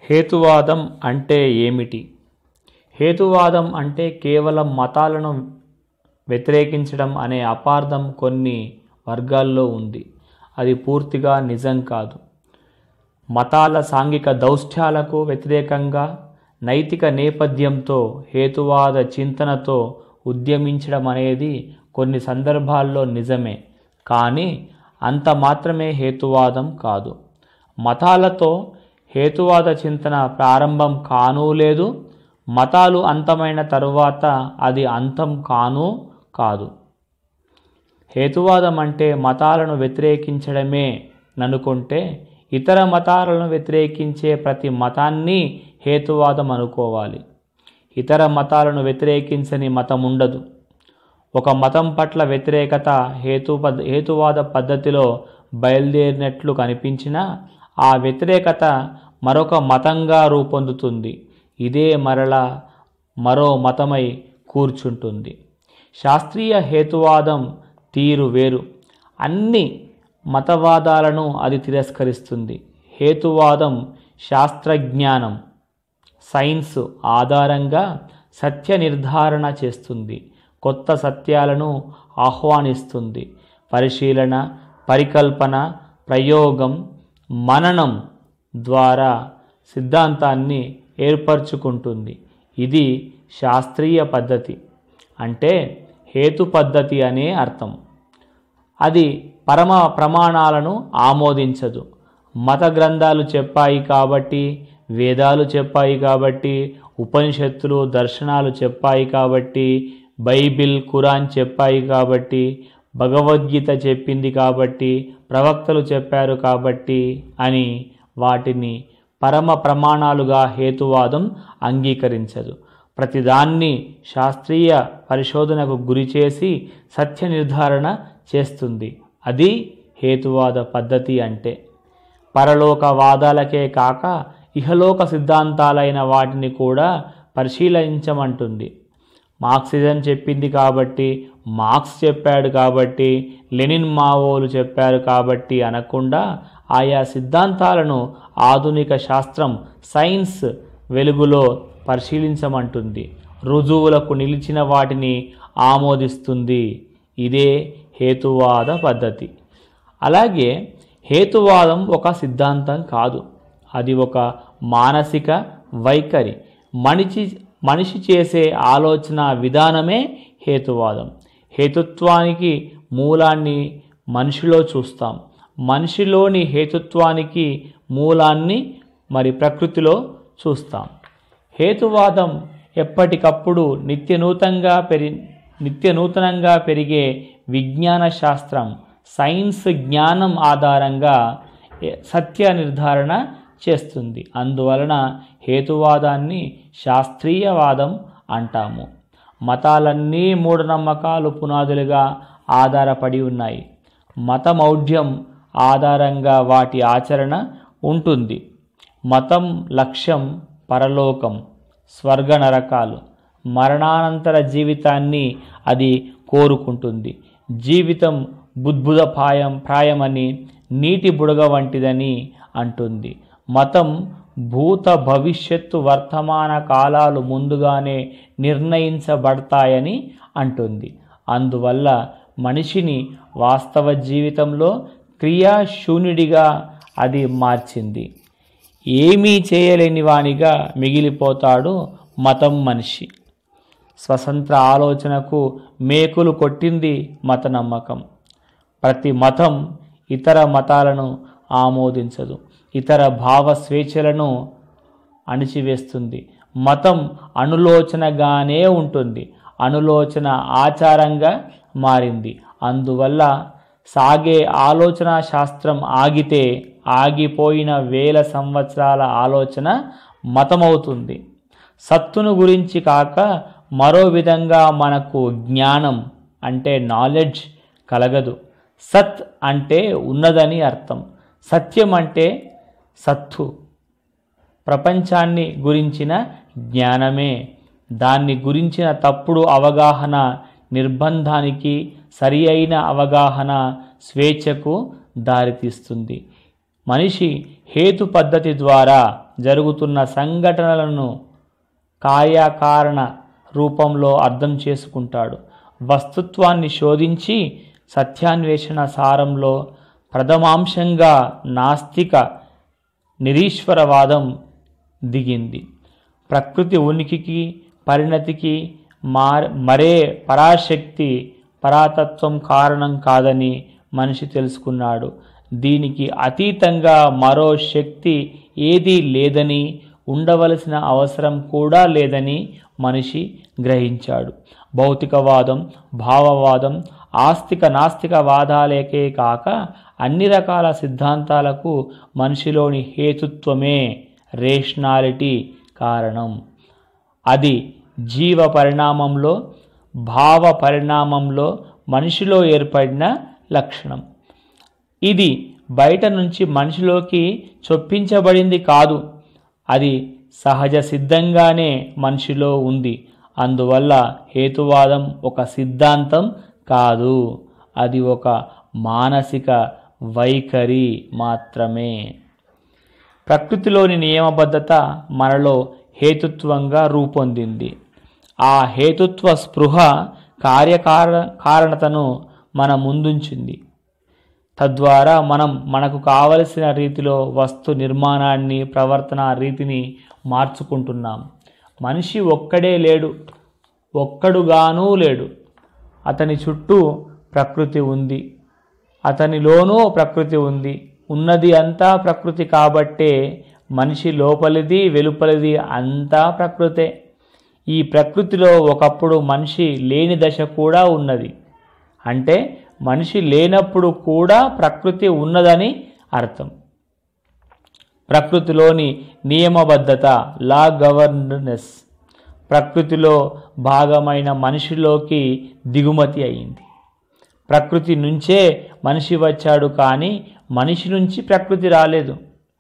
హేతువాదం అంటే ఏమిటి హేతువాదం అంటే కేవలం మతాలను వ్యతిరేకించడం అనే అపార్థం కొన్ని వర్గాల్లో ఉంది అది పూర్తిగా నిజం కాదు మతాల సాంఘిక దౌష్ట్యాలకు వ్యతిరేకంగా నైతిక నేపథ్యంతో హేతువాద చింతనతో ఉద్యమించడం అనేది కొన్ని సందర్భాల్లో నిజమే కానీ అంత మాత్రమే హేతువాదం కాదు మతాలతో హేతువాద చింతన ప్రారంభం కానూ లేదు మతాలు అంతమైన తరువాత అది అంతం కానూ కాదు హేతువాదం అంటే మతాలను వ్యతిరేకించడమే ననుకుంటే ఇతర మతాలను వ్యతిరేకించే ప్రతి మతాన్ని హేతువాదం అనుకోవాలి ఇతర మతాలను వ్యతిరేకించని మతం ఉండదు ఒక మతం పట్ల వ్యతిరేకత హేతు పద్ హేతువాద పద్ధతిలో బయలుదేరినట్లు కనిపించినా ఆ వ్యతిరేకత మరొక మతంగా రూపొందుతుంది ఇదే మరల మరో మతమై కూర్చుంటుంది శాస్త్రీయ హేతువాదం తీరు వేరు అన్ని మతవాదాలను అది తిరస్కరిస్తుంది హేతువాదం శాస్త్రజ్ఞానం సైన్స్ ఆధారంగా సత్య నిర్ధారణ చేస్తుంది కొత్త సత్యాలను ఆహ్వానిస్తుంది పరిశీలన పరికల్పన ప్రయోగం మననం ద్వారా సిద్ధాంతాన్ని ఏర్పరచుకుంటుంది ఇది శాస్త్రీయ పద్ధతి అంటే హేతు పద్ధతి అనే అర్థం అది పరమ ప్రమాణాలను ఆమోదించదు మత గ్రంథాలు చెప్పాయి కాబట్టి వేదాలు చెప్పాయి కాబట్టి ఉపనిషత్తులు దర్శనాలు చెప్పాయి కాబట్టి బైబిల్ ఖురాన్ చెప్పాయి కాబట్టి భగవద్గీత చెప్పింది కాబట్టి ప్రవక్తలు చెప్పారు కాబట్టి అని వాటిని పరమ ప్రమాణాలుగా హేతువాదం అంగీకరించదు ప్రతిదాన్ని శాస్త్రీయ పరిశోధనకు గురిచేసి సత్య నిర్ధారణ చేస్తుంది అది హేతువాద పద్ధతి అంటే పరలోకవాదాలకే కాక ఇహలోక సిద్ధాంతాలైన వాటిని కూడా పరిశీలించమంటుంది మార్క్సిజం చెప్పింది కాబట్టి మార్క్స్ చెప్పాడు కాబట్టి లెనిన్ మావోలు చెప్పారు కాబట్టి అనకుండా ఆయా సిద్ధాంతాలను ఆధునిక శాస్త్రం సైన్స్ వెలుగులో పరిశీలించమంటుంది రుజువులకు నిలిచిన వాటిని ఆమోదిస్తుంది ఇదే హేతువాద పద్ధతి అలాగే హేతువాదం ఒక సిద్ధాంతం కాదు అది ఒక మానసిక వైఖరి మనిషి మనిషి చేసే ఆలోచన విధానమే హేతువాదం హేతుత్వానికి మూలాన్ని మనిషిలో చూస్తాం మనిషిలోని హేతుత్వానికి మూలాన్ని మరి ప్రకృతిలో చూస్తాం హేతువాదం ఎప్పటికప్పుడు నిత్యనూతంగా పెరి నిత్యనూతనంగా పెరిగే విజ్ఞాన శాస్త్రం సైన్స్ జ్ఞానం ఆధారంగా సత్య నిర్ధారణ చేస్తుంది అందువలన హేతువాదాన్ని శాస్త్రీయవాదం అంటాము మతాలన్నీ మూఢనమ్మకాలు పునాదులుగా ఆధారపడి ఉన్నాయి మతమౌఢ్యం ఆధారంగా వాటి ఆచరణ ఉంటుంది మతం లక్ష్యం పరలోకం స్వర్గ నరకాలు మరణానంతర జీవితాన్ని అది కోరుకుంటుంది జీవితం బుద్భుద ప్రాయం ప్రాయమని నీటి బుడగ వంటిదని అంటుంది మతం భూత భవిష్యత్తు వర్తమాన కాలాలు ముందుగానే నిర్ణయించబడతాయని అంటుంది అందువల్ల మనిషిని వాస్తవ జీవితంలో క్రియాశూన్యుడిగా అది మార్చింది ఏమీ చేయలేని వానిగా మిగిలిపోతాడు మతం మనిషి స్వతంత్ర ఆలోచనకు మేకులు కొట్టింది మత నమ్మకం ప్రతి మతం ఇతర మతాలను ఆమోదించదు ఇతర భావ స్వేచ్ఛలను అణిచివేస్తుంది మతం అనులోచనగానే ఉంటుంది అనులోచన ఆచారంగా మారింది అందువల్ల సాగే ఆలోచన శాస్త్రం ఆగితే ఆగిపోయిన వేల సంవత్సరాల ఆలోచన మతమవుతుంది సత్తును గురించి కాక మరో విధంగా మనకు జ్ఞానం అంటే నాలెడ్జ్ కలగదు సత్ అంటే ఉన్నదని అర్థం సత్యం అంటే సత్తు ప్రపంచాన్ని గురించిన జ్ఞానమే దాన్ని గురించిన తప్పుడు అవగాహన నిర్బంధానికి సరి అయిన అవగాహన స్వేచ్ఛకు దారితీస్తుంది మనిషి హేతు పద్ధతి ద్వారా జరుగుతున్న సంఘటనలను కార్యకారణ రూపంలో అర్థం చేసుకుంటాడు వస్తుత్వాన్ని శోధించి సత్యాన్వేషణ సారంలో ప్రథమాంశంగా నాస్తిక నిరీశ్వరవాదం దిగింది ప్రకృతి ఉనికికి పరిణతికి మార్ మరే పరాశక్తి పరాతత్వం కారణం కాదని మనిషి తెలుసుకున్నాడు దీనికి అతీతంగా మరో శక్తి ఏదీ లేదని ఉండవలసిన అవసరం కూడా లేదని మనిషి గ్రహించాడు భౌతికవాదం భావవాదం ఆస్తిక నాస్తిక వాదాలకే కాక అన్ని రకాల సిద్ధాంతాలకు మనిషిలోని హేతుత్వమే రేషనాలిటీ కారణం అది జీవ పరిణామంలో భావ పరిణామంలో మనిషిలో ఏర్పడిన లక్షణం ఇది బయట నుంచి మనిషిలోకి చొప్పించబడింది కాదు అది సహజ సిద్ధంగానే మనిషిలో ఉంది అందువల్ల హేతువాదం ఒక సిద్ధాంతం కాదు అది ఒక మానసిక వైఖరి మాత్రమే ప్రకృతిలోని నియమబద్ధత మనలో హేతుత్వంగా రూపొందింది ఆ హేతుత్వ స్పృహ కార్యకార కారణతను మన ముందుంచింది తద్వారా మనం మనకు కావలసిన రీతిలో వస్తు నిర్మాణాన్ని ప్రవర్తన రీతిని మార్చుకుంటున్నాం మనిషి ఒక్కడే లేడు ఒక్కడుగానూ లేడు అతని చుట్టూ ప్రకృతి ఉంది అతనిలోనూ ప్రకృతి ఉంది ఉన్నది అంతా ప్రకృతి కాబట్టే మనిషి లోపలిది వెలుపలిది అంతా ప్రకృతే ఈ ప్రకృతిలో ఒకప్పుడు మనిషి లేని దశ కూడా ఉన్నది అంటే మనిషి లేనప్పుడు కూడా ప్రకృతి ఉన్నదని అర్థం ప్రకృతిలోని నియమబద్ధత లా గవర్నెస్ ప్రకృతిలో భాగమైన మనిషిలోకి దిగుమతి అయింది ప్రకృతి నుంచే మనిషి వచ్చాడు కానీ మనిషి నుంచి ప్రకృతి రాలేదు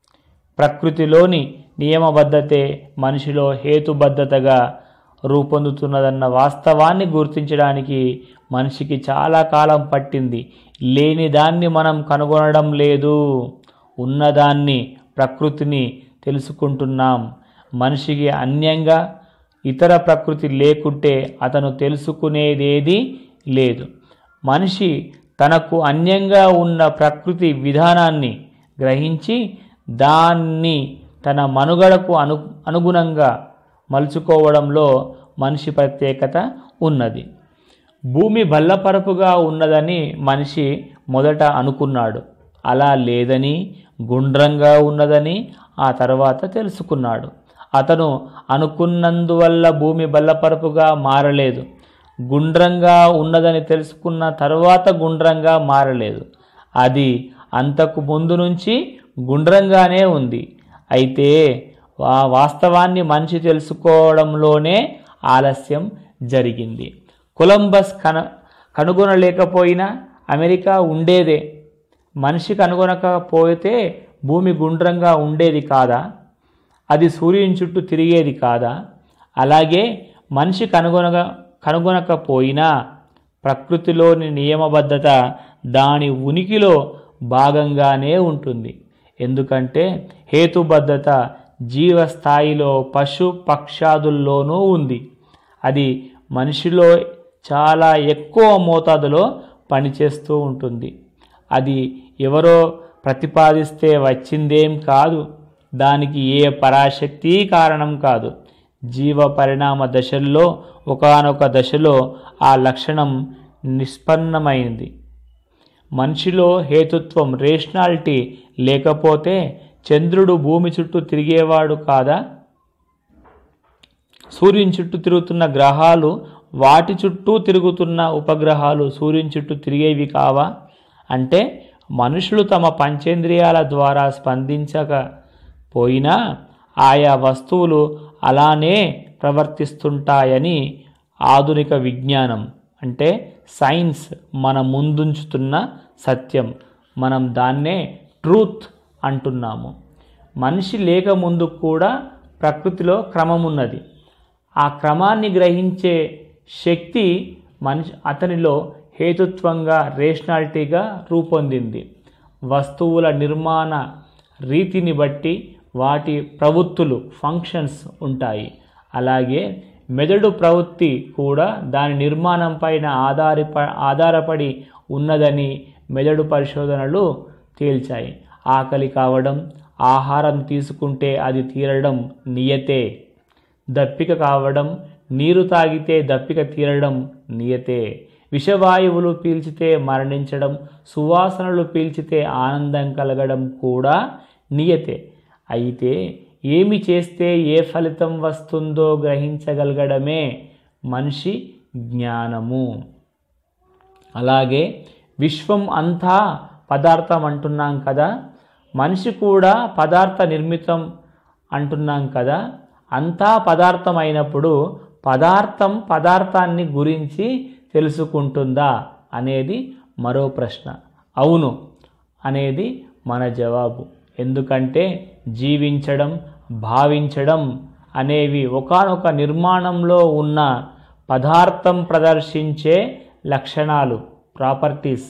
ప్రకృతిలోని నియమబద్ధతే మనిషిలో హేతుబద్ధతగా రూపొందుతున్నదన్న వాస్తవాన్ని గుర్తించడానికి మనిషికి చాలా కాలం పట్టింది లేని దాన్ని మనం కనుగొనడం లేదు ఉన్నదాన్ని ప్రకృతిని తెలుసుకుంటున్నాం మనిషికి అన్యంగా ఇతర ప్రకృతి లేకుంటే అతను తెలుసుకునేదేది లేదు మనిషి తనకు అన్యంగా ఉన్న ప్రకృతి విధానాన్ని గ్రహించి దాన్ని తన మనుగడకు అను అనుగుణంగా మలుచుకోవడంలో మనిషి ప్రత్యేకత ఉన్నది భూమి బల్లపరపుగా ఉన్నదని మనిషి మొదట అనుకున్నాడు అలా లేదని గుండ్రంగా ఉన్నదని ఆ తర్వాత తెలుసుకున్నాడు అతను అనుకున్నందువల్ల భూమి బల్లపరపుగా మారలేదు గుండ్రంగా ఉన్నదని తెలుసుకున్న తర్వాత గుండ్రంగా మారలేదు అది అంతకు ముందు నుంచి గుండ్రంగానే ఉంది అయితే ఆ వాస్తవాన్ని మనిషి తెలుసుకోవడంలోనే ఆలస్యం జరిగింది కొలంబస్ కన కనుగొనలేకపోయినా అమెరికా ఉండేదే మనిషి కనుగొనకపోతే భూమి గుండ్రంగా ఉండేది కాదా అది సూర్యుని చుట్టూ తిరిగేది కాదా అలాగే మనిషి కనుగొనగ కనుగొనకపోయినా ప్రకృతిలోని నియమబద్ధత దాని ఉనికిలో భాగంగానే ఉంటుంది ఎందుకంటే హేతుబద్ధత జీవస్థాయిలో పశు పక్షాదుల్లోనూ ఉంది అది మనిషిలో చాలా ఎక్కువ మోతాదులో పనిచేస్తూ ఉంటుంది అది ఎవరో ప్రతిపాదిస్తే వచ్చిందేం కాదు దానికి ఏ పరాశక్తి కారణం కాదు జీవ పరిణామ దశల్లో ఒకానొక దశలో ఆ లక్షణం నిష్పన్నమైంది మనిషిలో హేతుత్వం రేషనాలిటీ లేకపోతే చంద్రుడు భూమి చుట్టూ తిరిగేవాడు కాదా సూర్యుని చుట్టూ తిరుగుతున్న గ్రహాలు వాటి చుట్టూ తిరుగుతున్న ఉపగ్రహాలు సూర్యుని చుట్టూ తిరిగేవి కావా అంటే మనుషులు తమ పంచేంద్రియాల ద్వారా స్పందించకపోయినా ఆయా వస్తువులు అలానే ప్రవర్తిస్తుంటాయని ఆధునిక విజ్ఞానం అంటే సైన్స్ మన ముందుంచుతున్న సత్యం మనం దాన్నే ట్రూత్ అంటున్నాము మనిషి లేక ముందు కూడా ప్రకృతిలో క్రమం ఉన్నది ఆ క్రమాన్ని గ్రహించే శక్తి మనిషి అతనిలో హేతుత్వంగా రేషనాలిటీగా రూపొందింది వస్తువుల నిర్మాణ రీతిని బట్టి వాటి ప్రవృత్తులు ఫంక్షన్స్ ఉంటాయి అలాగే మెదడు ప్రవృత్తి కూడా దాని నిర్మాణం పైన ఆధారప ఆధారపడి ఉన్నదని మెదడు పరిశోధనలు తేల్చాయి ఆకలి కావడం ఆహారం తీసుకుంటే అది తీరడం నియతే దప్పిక కావడం నీరు తాగితే దప్పిక తీరడం నియతే విషవాయువులు పీల్చితే మరణించడం సువాసనలు పీల్చితే ఆనందం కలగడం కూడా నియతే అయితే ఏమి చేస్తే ఏ ఫలితం వస్తుందో గ్రహించగలగడమే మనిషి జ్ఞానము అలాగే విశ్వం అంతా పదార్థం అంటున్నాం కదా మనిషి కూడా పదార్థ నిర్మితం అంటున్నాం కదా అంతా పదార్థం అయినప్పుడు పదార్థం పదార్థాన్ని గురించి తెలుసుకుంటుందా అనేది మరో ప్రశ్న అవును అనేది మన జవాబు ఎందుకంటే జీవించడం భావించడం అనేవి ఒకానొక నిర్మాణంలో ఉన్న పదార్థం ప్రదర్శించే లక్షణాలు ప్రాపర్టీస్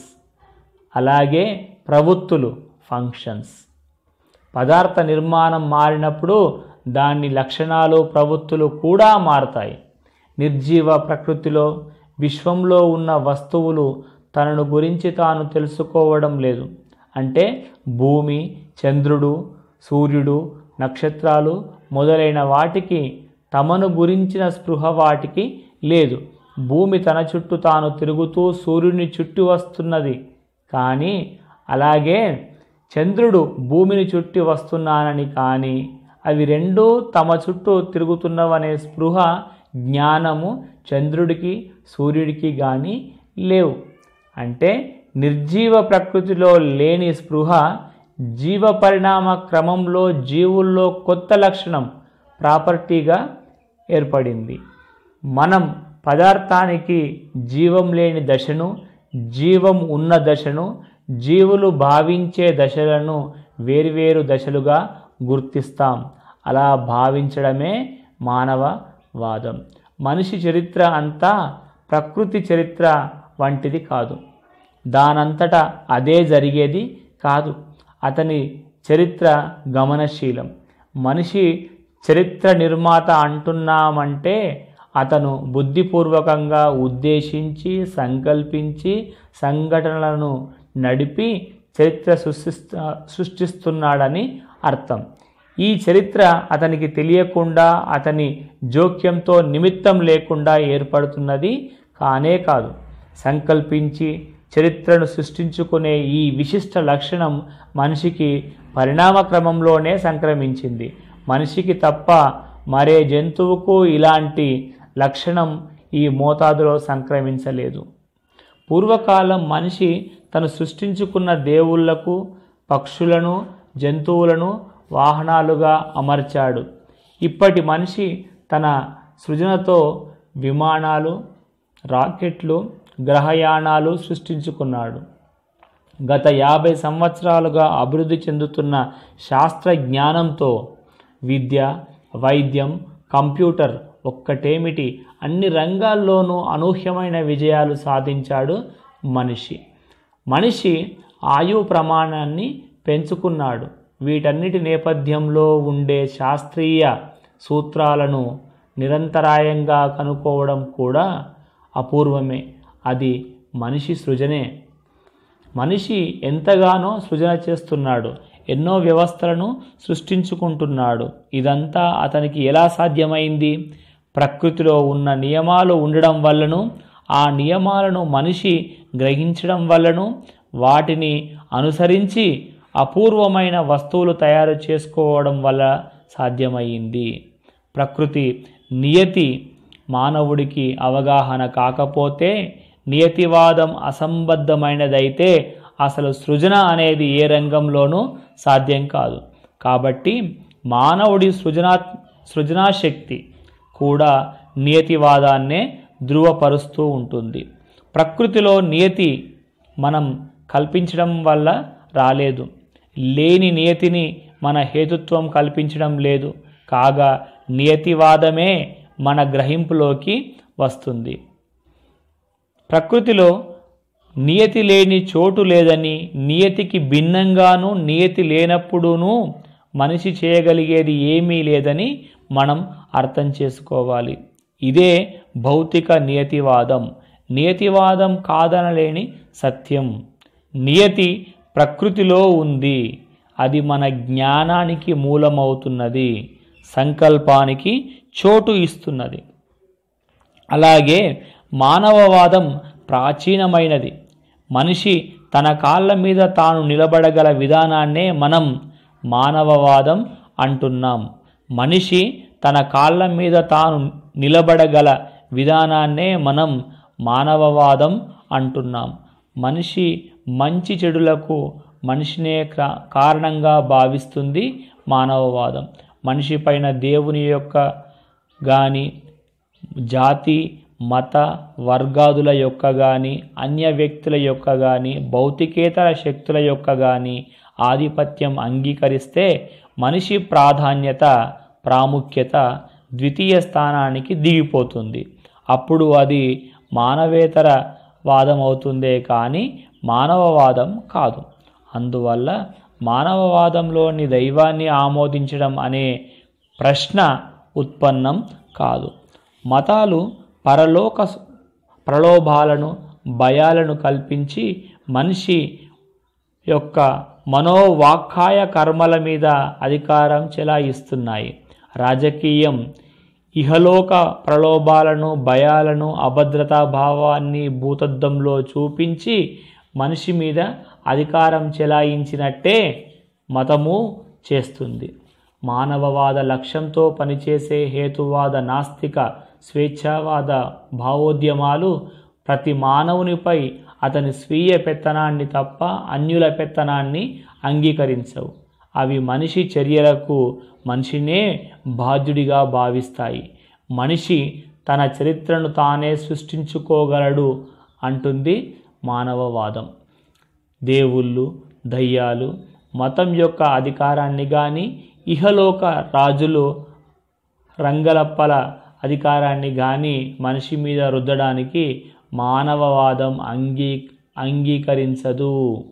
అలాగే ప్రవృత్తులు ఫంక్షన్స్ పదార్థ నిర్మాణం మారినప్పుడు దాని లక్షణాలు ప్రవృత్తులు కూడా మారతాయి నిర్జీవ ప్రకృతిలో విశ్వంలో ఉన్న వస్తువులు తనను గురించి తాను తెలుసుకోవడం లేదు అంటే భూమి చంద్రుడు సూర్యుడు నక్షత్రాలు మొదలైన వాటికి తమను గురించిన స్పృహ వాటికి లేదు భూమి తన చుట్టూ తాను తిరుగుతూ సూర్యుని చుట్టి వస్తున్నది కానీ అలాగే చంద్రుడు భూమిని చుట్టి వస్తున్నానని కానీ అవి రెండూ తమ చుట్టూ తిరుగుతున్నవనే స్పృహ జ్ఞానము చంద్రుడికి సూర్యుడికి కానీ లేవు అంటే నిర్జీవ ప్రకృతిలో లేని స్పృహ జీవ పరిణామ క్రమంలో జీవుల్లో కొత్త లక్షణం ప్రాపర్టీగా ఏర్పడింది మనం పదార్థానికి జీవం లేని దశను జీవం ఉన్న దశను జీవులు భావించే దశలను వేర్వేరు దశలుగా గుర్తిస్తాం అలా భావించడమే మానవవాదం మనిషి చరిత్ర అంతా ప్రకృతి చరిత్ర వంటిది కాదు దానంతట అదే జరిగేది కాదు అతని చరిత్ర గమనశీలం మనిషి చరిత్ర నిర్మాత అంటున్నామంటే అతను బుద్ధిపూర్వకంగా ఉద్దేశించి సంకల్పించి సంఘటనలను నడిపి చరిత్ర సృష్టిస్త సృష్టిస్తున్నాడని అర్థం ఈ చరిత్ర అతనికి తెలియకుండా అతని జోక్యంతో నిమిత్తం లేకుండా ఏర్పడుతున్నది కానే కాదు సంకల్పించి చరిత్రను సృష్టించుకునే ఈ విశిష్ట లక్షణం మనిషికి పరిణామ క్రమంలోనే సంక్రమించింది మనిషికి తప్ప మరే జంతువుకు ఇలాంటి లక్షణం ఈ మోతాదులో సంక్రమించలేదు పూర్వకాలం మనిషి తను సృష్టించుకున్న దేవుళ్లకు పక్షులను జంతువులను వాహనాలుగా అమర్చాడు ఇప్పటి మనిషి తన సృజనతో విమానాలు రాకెట్లు గ్రహయానాలు సృష్టించుకున్నాడు గత యాభై సంవత్సరాలుగా అభివృద్ధి చెందుతున్న శాస్త్ర జ్ఞానంతో విద్య వైద్యం కంప్యూటర్ ఒక్కటేమిటి అన్ని రంగాల్లోనూ అనూహ్యమైన విజయాలు సాధించాడు మనిషి మనిషి ఆయు ప్రమాణాన్ని పెంచుకున్నాడు వీటన్నిటి నేపథ్యంలో ఉండే శాస్త్రీయ సూత్రాలను నిరంతరాయంగా కనుక్కోవడం కూడా అపూర్వమే అది మనిషి సృజనే మనిషి ఎంతగానో సృజన చేస్తున్నాడు ఎన్నో వ్యవస్థలను సృష్టించుకుంటున్నాడు ఇదంతా అతనికి ఎలా సాధ్యమైంది ప్రకృతిలో ఉన్న నియమాలు ఉండడం వల్లను ఆ నియమాలను మనిషి గ్రహించడం వల్లను వాటిని అనుసరించి అపూర్వమైన వస్తువులు తయారు చేసుకోవడం వల్ల సాధ్యమైంది ప్రకృతి నియతి మానవుడికి అవగాహన కాకపోతే నియతివాదం అసంబద్ధమైనదైతే అసలు సృజన అనేది ఏ రంగంలోనూ సాధ్యం కాదు కాబట్టి మానవుడి సృజనా సృజనాశక్తి కూడా నియతివాదాన్నే ధృవపరుస్తూ ఉంటుంది ప్రకృతిలో నియతి మనం కల్పించడం వల్ల రాలేదు లేని నియతిని మన హేతుత్వం కల్పించడం లేదు కాగా నియతివాదమే మన గ్రహింపులోకి వస్తుంది ప్రకృతిలో నియతి లేని చోటు లేదని నియతికి భిన్నంగాను నియతి లేనప్పుడునూ మనిషి చేయగలిగేది ఏమీ లేదని మనం అర్థం చేసుకోవాలి ఇదే భౌతిక నియతివాదం నియతివాదం కాదనలేని సత్యం నియతి ప్రకృతిలో ఉంది అది మన జ్ఞానానికి మూలమవుతున్నది సంకల్పానికి చోటు ఇస్తున్నది అలాగే మానవవాదం ప్రాచీనమైనది మనిషి తన కాళ్ళ మీద తాను నిలబడగల విధానాన్నే మనం మానవవాదం అంటున్నాం మనిషి తన కాళ్ళ మీద తాను నిలబడగల విధానాన్నే మనం మానవవాదం అంటున్నాం మనిషి మంచి చెడులకు మనిషినే క్రా- కారణంగా భావిస్తుంది మానవవాదం మనిషి పైన దేవుని యొక్క కానీ జాతి మత వర్గాదుల యొక్క కానీ అన్య వ్యక్తుల యొక్క కానీ భౌతికేతర శక్తుల యొక్క కానీ ఆధిపత్యం అంగీకరిస్తే మనిషి ప్రాధాన్యత ప్రాముఖ్యత ద్వితీయ స్థానానికి దిగిపోతుంది అప్పుడు అది మానవేతర వాదం అవుతుందే కానీ మానవవాదం కాదు అందువల్ల మానవవాదంలోని దైవాన్ని ఆమోదించడం అనే ప్రశ్న ఉత్పన్నం కాదు మతాలు పరలోక స్- ప్రలోభాలను భయాలను కల్పించి మనిషి యొక్క మనోవాక్కాయ కర్మల మీద అధికారం చెలాయిస్తున్నాయి రాజకీయం ఇహలోక ప్రలోభాలను భయాలను అభద్రతా భావాన్ని భూతద్దంలో చూపించి మనిషి మీద అధికారం చెలాయించినట్టే మతము చేస్తుంది మానవవాద లక్ష్యంతో పనిచేసే హేతువాద నాస్తిక స్వేచ్ఛావాద భావోద్యమాలు ప్రతి మానవునిపై అతని స్వీయ పెత్తనాన్ని తప్ప అన్యుల పెత్తనాన్ని అంగీకరించవు అవి మనిషి చర్యలకు మనిషినే బాధ్యుడిగా భావిస్తాయి మనిషి తన చరిత్రను తానే సృష్టించుకోగలడు అంటుంది మానవవాదం దేవుళ్ళు దయ్యాలు మతం యొక్క అధికారాన్ని కానీ ఇహలోక రాజులు రంగలప్పల అధికారాన్ని కానీ మనిషి మీద రుద్దడానికి మానవవాదం అంగీ అంగీకరించదు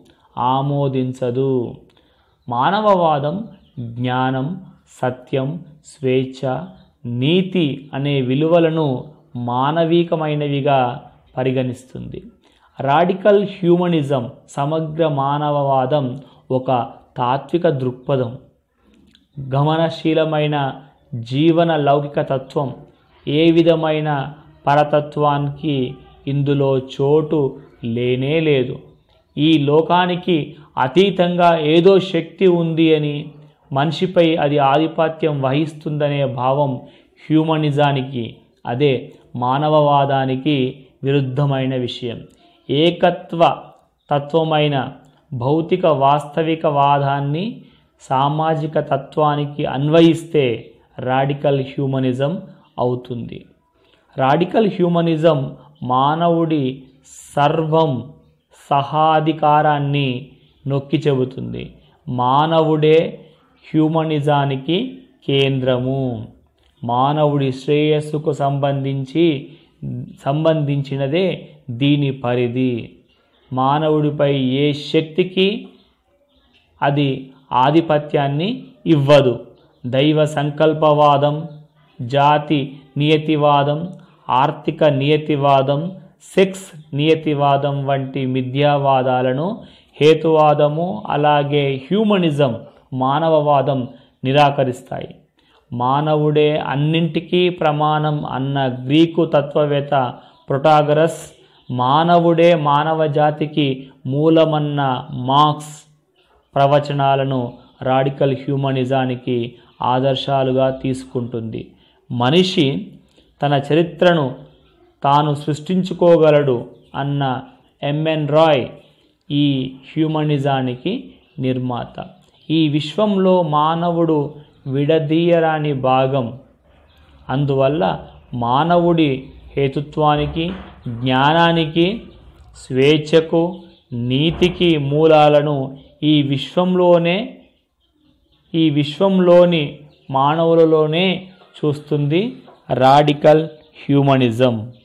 ఆమోదించదు మానవవాదం జ్ఞానం సత్యం స్వేచ్ఛ నీతి అనే విలువలను మానవీకమైనవిగా పరిగణిస్తుంది రాడికల్ హ్యూమనిజం సమగ్ర మానవవాదం ఒక తాత్విక దృక్పథం గమనశీలమైన జీవన లౌకిక తత్వం ఏ విధమైన పరతత్వానికి ఇందులో చోటు లేనే లేదు ఈ లోకానికి అతీతంగా ఏదో శక్తి ఉంది అని మనిషిపై అది ఆధిపత్యం వహిస్తుందనే భావం హ్యూమనిజానికి అదే మానవవాదానికి విరుద్ధమైన విషయం ఏకత్వ తత్వమైన భౌతిక వాస్తవిక వాదాన్ని సామాజిక తత్వానికి అన్వయిస్తే రాడికల్ హ్యూమనిజం అవుతుంది రాడికల్ హ్యూమనిజం మానవుడి సర్వం సహాధికారాన్ని నొక్కి చెబుతుంది మానవుడే హ్యూమనిజానికి కేంద్రము మానవుడి శ్రేయస్సుకు సంబంధించి సంబంధించినదే దీని పరిధి మానవుడిపై ఏ శక్తికి అది ఆధిపత్యాన్ని ఇవ్వదు దైవ సంకల్పవాదం జాతి నియతివాదం ఆర్థిక నియతివాదం సెక్స్ నియతివాదం వంటి మిథ్యావాదాలను హేతువాదము అలాగే హ్యూమనిజం మానవవాదం నిరాకరిస్తాయి మానవుడే అన్నింటికీ ప్రమాణం అన్న గ్రీకు తత్వవేత్త ప్రొటాగరస్ మానవుడే మానవ జాతికి మూలమన్న మార్క్స్ ప్రవచనాలను రాడికల్ హ్యూమనిజానికి ఆదర్శాలుగా తీసుకుంటుంది మనిషి తన చరిత్రను తాను సృష్టించుకోగలడు అన్న ఎంఎన్ రాయ్ ఈ హ్యూమనిజానికి నిర్మాత ఈ విశ్వంలో మానవుడు విడదీయరాని భాగం అందువల్ల మానవుడి హేతుత్వానికి జ్ఞానానికి స్వేచ్ఛకు నీతికి మూలాలను ఈ విశ్వంలోనే ఈ విశ్వంలోని మానవులలోనే చూస్తుంది రాడికల్ హ్యూమనిజం